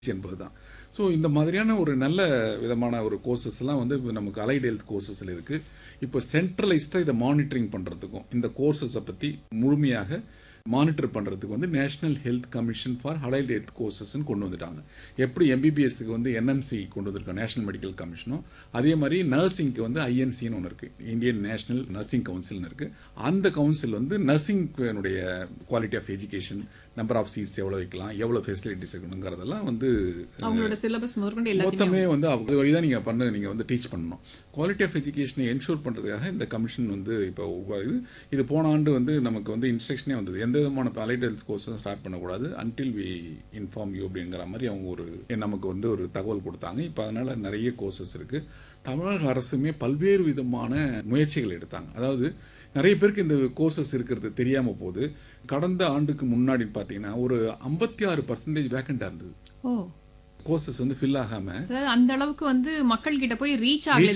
என்பதுதான் ஸோ இந்த மாதிரியான ஒரு நல்ல விதமான ஒரு கோர்சஸ் எல்லாம் வந்து இப்ப நமக்கு அலைட் ஹெல்த் கோர்சஸில் இருக்கு இப்போ சென்ட்ரலைஸ்டாக இதை மானிட்டரிங் பண்ணுறதுக்கும் இந்த கோர்சஸை பற்றி முழுமையாக மானிட்டர் பண்ணுறதுக்கு வந்து national health commission for allied health கோர்சஸ்ன்னு கொண்டு வந்துட்டாங்க எப்படி எம்பிபிஎஸ்க்கு வந்து என்எம்சி கொண்டு வந்திருக்கோம் நேஷனல் மெடிக்கல் கமிஷனும் அதே மாதிரி நர்சிங்க்கு வந்து ஐஎன்சின்னு ஒன்று இருக்குது இந்தியன் நேஷனல் நர்சிங் கவுன்சில்னு இருக்குது அந்த கவுன்சில் வந்து நர்சிங்னுடைய quality of education number of seats எவ்வளோ வைக்கலாம் எவ்வளோ ஃபெசிலிட்டிஸ் இருக்கணுங்கிறதெல்லாம் வந்து அவங்களோட சிலபஸ் முதற்கொண்டு எல்லாத்தையுமே மொத்தமே வந்து அது வழி தான் நீங்கள் பண்ண நீங்கள் வந்து டீச் பண்ணணும் குவாலிட்டி ஆஃப் எஜுகேஷனை என்ஷூர் பண்ணுறதுக்காக இந்த கமிஷன் வந்து இப்போ இது இது போன ஆண்டு வந்து நமக்கு வந்து இன்ஸ்ட்ரக்ஷனே வந்தது எந்த விதமான அலைட் ஹெல்த் கோர்ஸும் ஸ்டார்ட் பண்ணக்கூடாது அன்டில் வி இன்ஃபார்ம் யூ அப்படிங்கிற மாதிரி அவங்க ஒரு நமக்கு வந்து ஒரு தகவல் கொடுத்தாங்க இப்போ அதனால் நிறைய கோர்சஸ் இருக்குது தமிழக அரசுமே பல்வேறு விதமான முயற்சிகள் எடுத்தாங்க அதாவது நிறைய பேருக்கு இந்த கோர்சஸ் இருக்கிறது தெரியாமல் போகுது கடந்த ஆண்டுக்கு முன்னாடி பார்த்தீங்கன்னா ஒரு ஐம்பத்தி ஆறு பர்சன்டேஜ் வேக்கண்டாக இருந்தது ஓ கோர்சஸ் வந்து ஃபில் ஆகாமல் அதாவது அந்த அளவுக்கு வந்து மக்கள் கிட்ட போய் ரீச் ஆகல